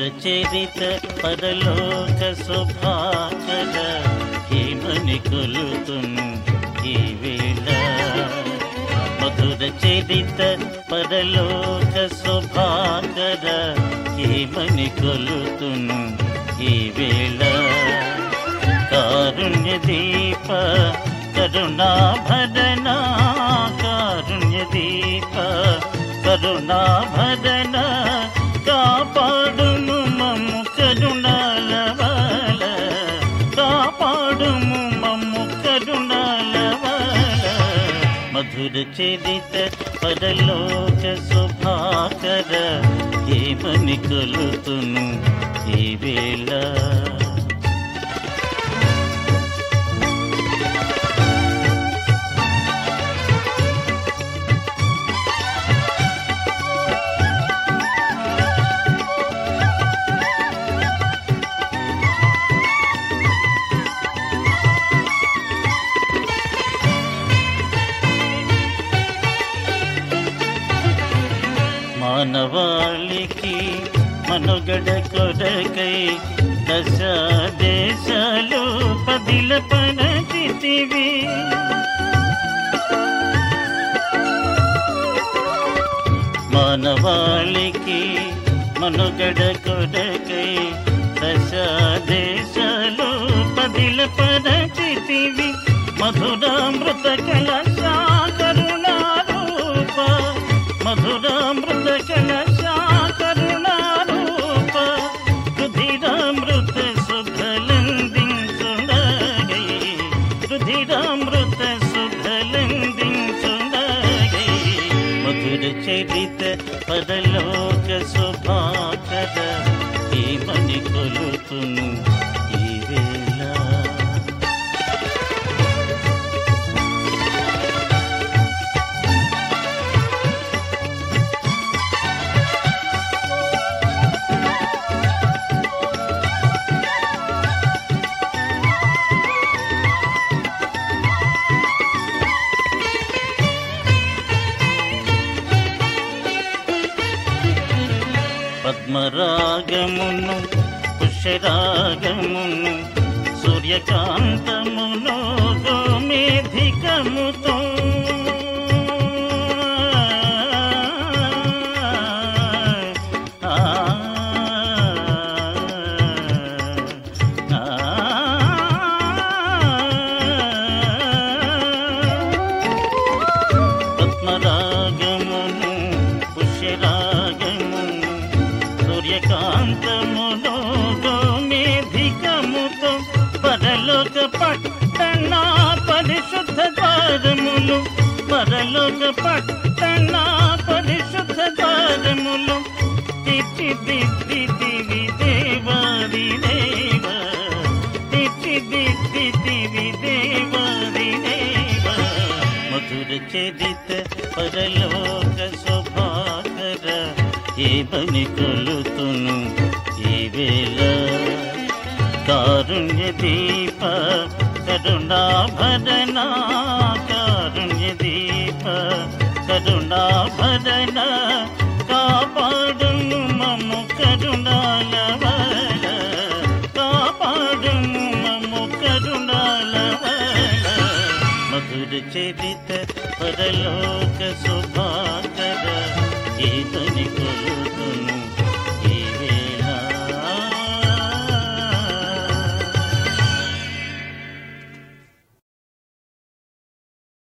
మధుర చరిత పరలోక శుభాకర హేమని కొలుతును ఈ వేళ మధుర చరిత పరలోక శుభాకర హేమని కొలుతును ఈ వేళ కారుణ్య దీప కరుణా భరణ కారుణ్య దీప కరుణా భరణ కాపాడుము మమ్ము కరుణాల వాల కాపాడుము మమ్ము కరుణాల వాల మధుర చరిత పరలోక శుభాకర ఏమని కొలుతును ఈ వేళ మానవాళికి మనుగడ కొరకై దశ దేశాలు పదిల పనచితివి మానవాళికి మనుగడ కొరకై దశ దేశాలు పదిల పరచితివి మధురామృత కలశ కరుణారూప మధురామృత కలశ కరుణారూప రుధిరామృత సుధలందించుడగై రుధిరామృత సుధలందించుడగై మధుర చరిత పరలోక శుభాకర ఏమని కొలుతును ఈ వేళ పద్మరాగమును పుష్యరాగమును సూర్యకాంతమును గోమేధికముతో ఆ, ఆ, పద్మరాగమును పుష్యరాగమును సూర్యకాంతమును గోమేధికముతో పరలోక పట్టణ పరిశుద్ధ ద్వారములు పరలోక పట్టణ పరిశుద్ధ ద్వారములు తీర్చిదిద్దితివి దేవాది దేవ తీర్చిదిద్దితివి దేవాది దేవ మధుర చరిత పరలోక శోభాకర ఏమని కొలుతును ఈ వేళ కారుణ్య దీప కరుణాభరణ కారుణ్య దీప కరుణాభరణ కాపాడును మమ్ము కరుణాల వల కాపాడును మమ్ము కరుణాల వల మధుర చరిత పరలోక శుభాకర ఏమని కొలుతును